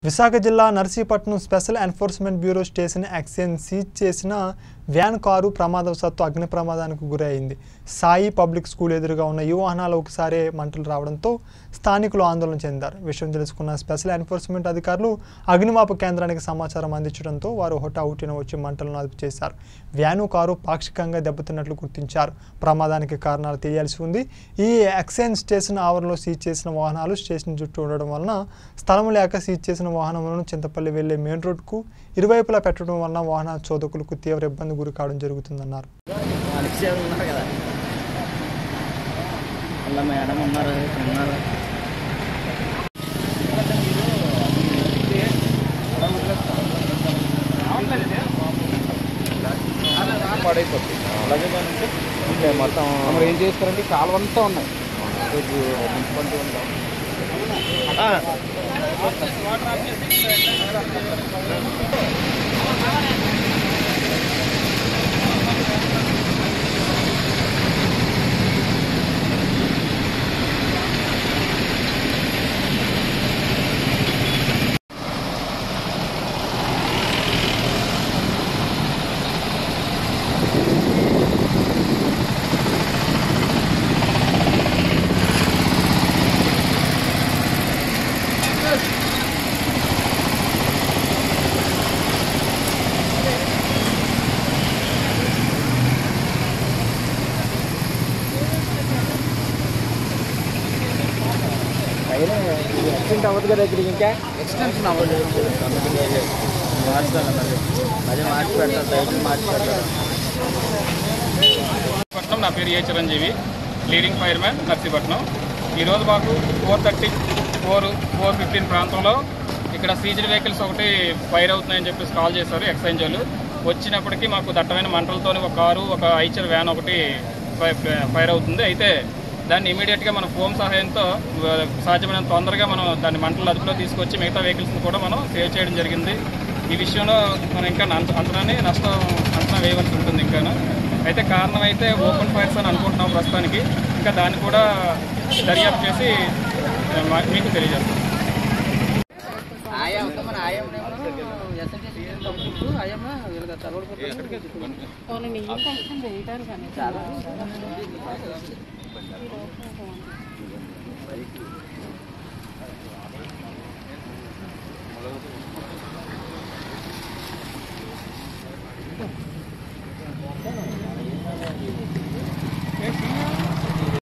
విశాఖ జిల్లా Narsipatnam special enforcement bureau station exchange seize చేసిన van car ప్రమాదవశాత్తు అగ్ని ప్రమాదానికి గురైంది సాయి పబ్లిక్ స్కూల్ ఎదురుగా ఉన్న ఈ వాహనాలు ఒకసారి మంటలు రావడంతో స్థానికులు ఆందోళన చెందారు విషయం తెలుసుకున్న స్పెషల్ ఎన్ఫోర్స్మెంట్ అధికారులు అగ్నిమాపక కేంద్రానికి సమాచారం అందించడంతో వారు హుటాహుటిన వచ్చి మంటలను అదుపు చేశారు వ్యాను కారు పాక్షికంగా దెబ్బతిన్నట్లు గుర్తించారు ప్రమాదానికి కారణాలు తెలియాల్సి ఉంది ఈ ఎక్స్చేంజ్ స్టేషన్ ఆవరణలో సీజ్ చేసిన వాహనాలు స్టేషన్ చుట్టూ ఉండడం వలన స్థలం లేక సీజ్ చేసిన వాహనములను చింతపల్లి వెళ్లే మెయిన్ రోడ్కు ఇరువైపులా పెట్టడం వలన వాహన చోదకులకు తీవ్ర ఇబ్బంది గురి కావడం జరుగుతుందన్నారు అలెక్సీ గారు ఉన్నారు కదా అలా మేడం ఉన్నారు ఇక్కడ ఉన్నారు పాడైపోతుంది అలాగే దానికి అంటే మొత్తం మనం ఏం చేస్తారంటే కాలువంతా ఉన్నాయి రోజు మున్సిపాలిటీ ఉంటాం అయినా ఎక్సిడెంట్ అవ్వదు కదా ఇక్కడికి ఇంకా ఎక్స్టెన్షన్ అవ్వలేదు మార్చాలి మరి మరి మార్చి పెడతారు టైటిల్ మార్చి పెడతారు పట్నం నా పేరు A Chiranjeevi leading fireman Narsipatnam ఈరోజు మాకు four thirty four four fifteen ప్రాంతంలో ఇక్కడ సీజన్ వెహికల్స్ ఒకటి ఫైర్ అవుతున్నాయని చెప్పేసి కాల్ చేశారు ఎక్సైజ్ వాళ్ళు వచ్చినప్పటికీ మాకు దట్టమైన మంటలతో ఒక కారు ఒక ఐచర్ వ్యాన్ ఒకటి ఫై- ఫైర్ అవుతుంది అయితే దాన్ని ఇమీడియట్గా మన ఫోన్ సహాయంతో ఆ, సాధ్యమైనంత తొందరగా మనం దాన్ని మంటలు అదుపులో తీసుకొచ్చి మిగతా వెహికల్స్ని కూడా మనం సేవ్ చేయడం జరిగింది ఈ విషయంలో మనం ఇంకా అంత- అంతనానే నష్టం అంచనా వేయవలసి ఉంటుంది ఇంకాను అయితే కారణం అయితే ఓపెన్ ఫైర్స్ అని అనుకుంటున్నాం ప్రస్తుతానికి ఇంకా దాన్ని కూడా దర్యాప్తు చేసి ఆ, మా- మీకు తెలియజేస్తాం ఆయా మన ఆయా ఎస్ఎన్టీ ఆయమ్మ వీళ్ళకి తలవడిపోతుంది వాళ్ళని ఏం కష్టం చేయటారు కానీ చాలా ఈ లోపల